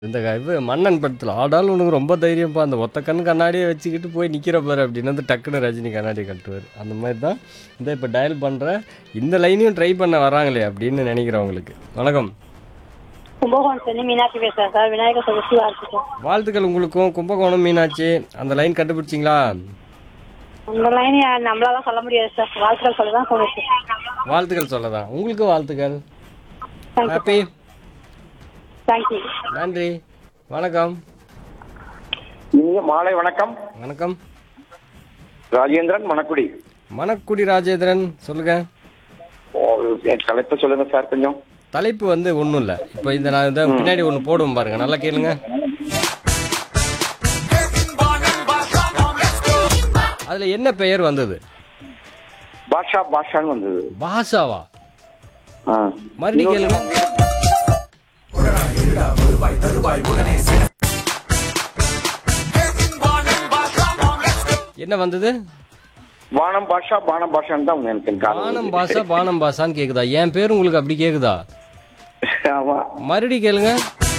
இந்த க- இது மன்னன் படத்தில் ஆடாலும் உனக்கு ரொம்ப தைரியம்ப்பா அந்த ஒத்த கண்ணு கண்ணாடியை வச்சுக்கிட்டு போய் நிற்கிற பாரு அப்படின்னு வந்து டக்குன்னு ரஜினி கண்ணாடி கட்டுவார் அந்த மாதிரி தான் இந்த இப்போ டயல் பண்ணுற இந்த லைனையும் ட்ரை பண்ண வராங்களே அப்படின்னு நினைக்கிறவங்களுக்கு வணக்கம் கும்பகோணம் சென்னி மீனாட்சி பேசுறேன் சார் விநாயகர் சதுர்த்தி வாழ்த்துக்கள் வாழ்த்துக்கள் உங்களுக்கும் கும்பகோணம் மீனாட்சி அந்த லைன் கண்டுபிடிச்சிங்களா அந்த லைன் நம்மளால சொல்ல முடியாது சார் வாழ்த்துக்கள் சொல்ல தான் தோணுச்சு வாழ்த்துக்கள் சொல்லதான் உங்களுக்கு வாழ்த்துக்கள் தேங்க்யூ ஹாப்பி தேங்க்யூ நன்றி வணக்கம் இனிய மாலை வணக்கம் வணக்கம் ராஜேந்திரன் மணக்குடி மணக்குடி ராஜேந்திரன் சொல்லுங்க ஓ, என் தலைப்பை சொல்லுங்க சார் கொஞ்சம் தலைப்பு வந்து ஒன்றும் இல்லை இப்போ இந்த நான் இந்த பின்னாடி ஒன்று போடுவோம் பாருங்க நல்லா கேளுங்க அதில் என்ன பெயர் வந்தது பாஷா பாஷான்னு வந்தது பாஷாவா ஆ. மறுபடியும் கேளுங்க என்ன வந்தது வானம் பாஷா பானம் பாஷான்னு தான் எனக்கு காலம் பானம் பாஷா பானம் பாஷான்னு கேக்குதா என் பேர் உங்களுக்கு அப்படி கேக்குதா ஆமா மறுபடியும் கேளுங்க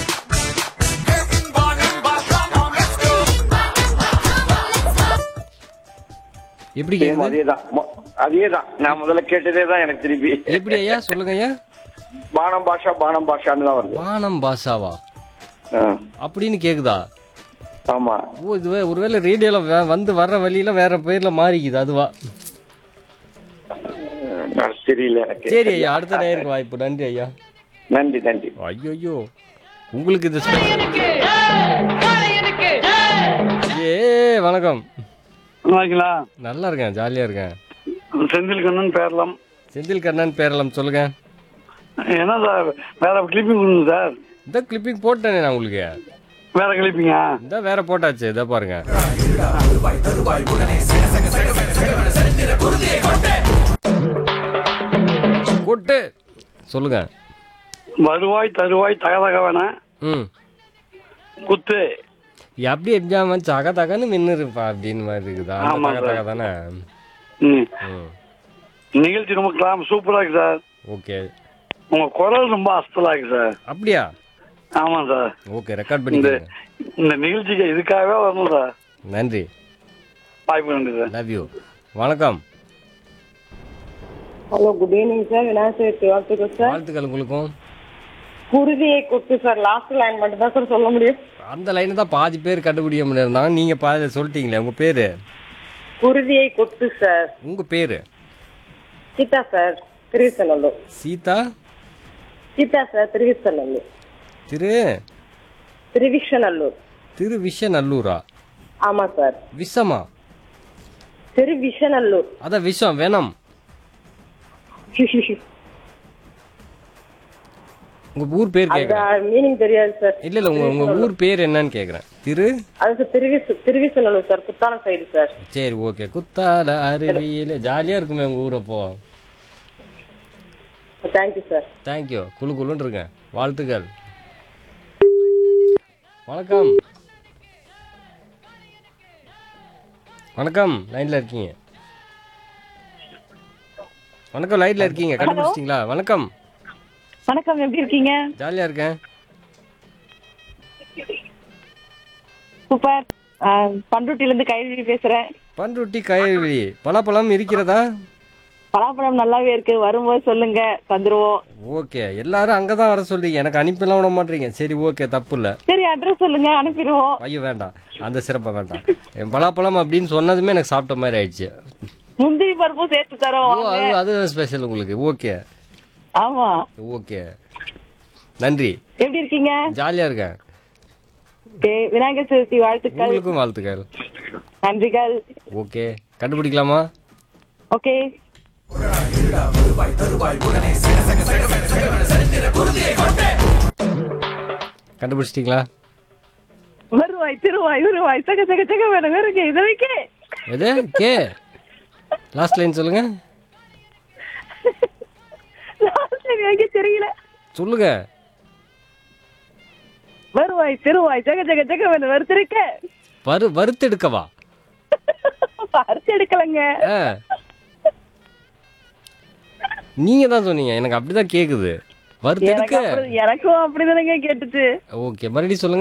எப்படி சேம் கேக்குது அதேதான் மொ- அதேதான் நான் முதல்ல கேட்டதே தான் எனக்கு திருப்பி எப்படி ஐயா சொல்லுங்க ஐயா பானம் பாஷா பானம் பாஷான்னு தான் வருது வானம் பாஷாவா ஆ. அப்படின்னு கேக்குதா ஆமா ஓ இது வே- ஒருவேளை ரேடியோல வே- வந்து வர்ற வழியில வேற பேர்ல மாறிக்குது அதுவா ஆ, தெரியல எனக்கு சரி ஐயா அடுத்த நேருக்கு வாய்ப்பு நன்றி ஐயா நன்றி நன்றி ஐயோ உங்களுக்கு இது ஸ்பெஷல் ஏ வணக்கம் நல்லாங்களா நல்லா இருக்கேன் ஜாலியா இருக்கேன் செந்தில் கண்ணன் பேரலாம் செந்தில் கண்ணன் பேரலம் சொல்லுங்க என்ன சார் வேற கிளிப்பிங் கொடுங்க சார் இந்த கிளிப்பிங் போட்டேனே நான் உங்களுக்கு வேற கிளிப்பிங்கா இந்த வேற போட்டாச்சு இதை பாருங்க கொட்டு சொல்லுங்க வருவாய் தருவாய் தகதகவன ம் குத்து எப்படி எப்ஜாம தக தகன்னு மின்னு இருப்பா அப்படின்னு மாதிரி இருக்குதா அந்த ஆமா தக தக தானே ம். ம் நிகழ்ச்சி ரொம்ப கிளாம் சூப்பரா இருக்கு சார் ஓகே உங்க குரல் ரொம்ப அஸ்தலா இருக்கு சார் அப்படியா ஆமாம் சார் ஓகே ரெக்கார்ட் இந்த பண்ணிக்கோங்க இந்த நிகழ்ச்சிக்கு இதுக்காகவே வரணும் சார் நன்றி வாய்ப்பு நன்றி சார் லவ் யூ வணக்கம் hello good evening sir Vinayagar Chaturthi வாழ்த்துக்கள் சார் வாழ்த்துக்கள் உங்களுக்கும் குருதியை கொத்து சார் லாஸ்ட் லைன் மட்டும் தான் சார் சொல்ல முடியும் அந்த லைனை தான் பாதி பேர் கண்டுபிடிக்க முடியிருந்தாங்க நீங்கள் பாதி சொல்லிட்டீங்களே உங்கள் பேர் குருதியை கொத்து சார் உங்கள் பேர் சீதா சார் திருவிசநல்லூர் சீதா சீதா சார் திருவிசநல்லூர் திரு திருவிஷநல்லூர் திரு விஷநல்லூரா ஆமா சார் விஷமா திருவிஷநல்லூர் அதான் விஷம் வேணாம் உங்கள் ஊர் பேர் அந்த கேட்குறேன் மீனிங் தெரியாது சார் இல்லை இல்லை உங்கள் உங்கள் ஊர் பேர் என்னன்னு கேட்குறேன் திரு அது திருவிச Thiruvisanallur sir Kuttalam side sir சரி ஓகே குத்தால அருவியில் ஜாலியாக இருக்குமே உங்கள் ஊரப்போ தேங்க்யூ சார் தேங்க்யூ குழு குழுன்னு இருக்கேன் வாழ்த்துக்கள் வணக்கம் வணக்கம் லைன்ல இருக்கீங்க வணக்கம் லைன்ல இருக்கீங்க கண்டுபிடிச்சிட்டீங்களா வணக்கம் வணக்கம் எப்படி இருக்கீங்க ஜாலியா இருக்கேன் சூப்பர் பண்ருட்டில இருந்து கைவி பேசுறேன் பண்ருட்டி கயல்வெளி பலாப்பழம் இருக்கிறதா பலாப்பழம் நல்லாவே இருக்கு வரும்போது சொல்லுங்க தந்துருவோம் ஓகே எல்லாரும் அங்கே தான் வர சொல்றீங்க எனக்கு அனுப்பிலாம் விட மாட்டீங்க சரி ஓகே தப்பு இல்லை சரி அட்ரஸ் சொல்லுங்க அனுப்பிடுவோம் ஐயோ வேண்டாம் அந்த சிறப்பை வேண்டாம் என் பலாப்பழம் அப்படின்னு சொன்னதுமே எனக்கு சாப்பிட்ட மாதிரி ஆயிடுச்சு முந்திரி பருப்பும் சேர்த்து ஓ தரோம் அது அது ஸ்பெஷல் உங்களுக்கு ஓகே ஆமா ஓகே நன்றி எப்படி இருக்கீங்க ஜாலியா இருக்கேன் Okay, விநாயகர் சதுர்த்தி வாழ்த்துக்கள் உங்களுக்கும் வாழ்த்துக்கள் நன்றிகள் ஓகே கண்டுபிடிக்கலாமா ஓகே கண்டுபிடிச்சிட்டீங்களா வருவாய் திருவாய் வருவாய் சக சக சக வேணும் வேறுங்க இதை வைக்க எது கே லாஸ்ட் லைன் சொல்லுங்க சரி வைக்க தெரியல சொல்லுங்க வருவாய் திருவாய் ஜக ஜக ஜக வேணும் வருத்திருக்க வறு வறுத்தெடுக்கவா அரிசி எடுக்கலங்க ஆ நீங்க தான் சொன்னீங்க எனக்கு அப்படிதான் கேக்குது வறுத்தெடுக்க எனக்கு அப்படி- எனக்கும் அப்படிதானங்க கேட்டுச்சு ஓகே மறுபடியும் சொல்லுங்க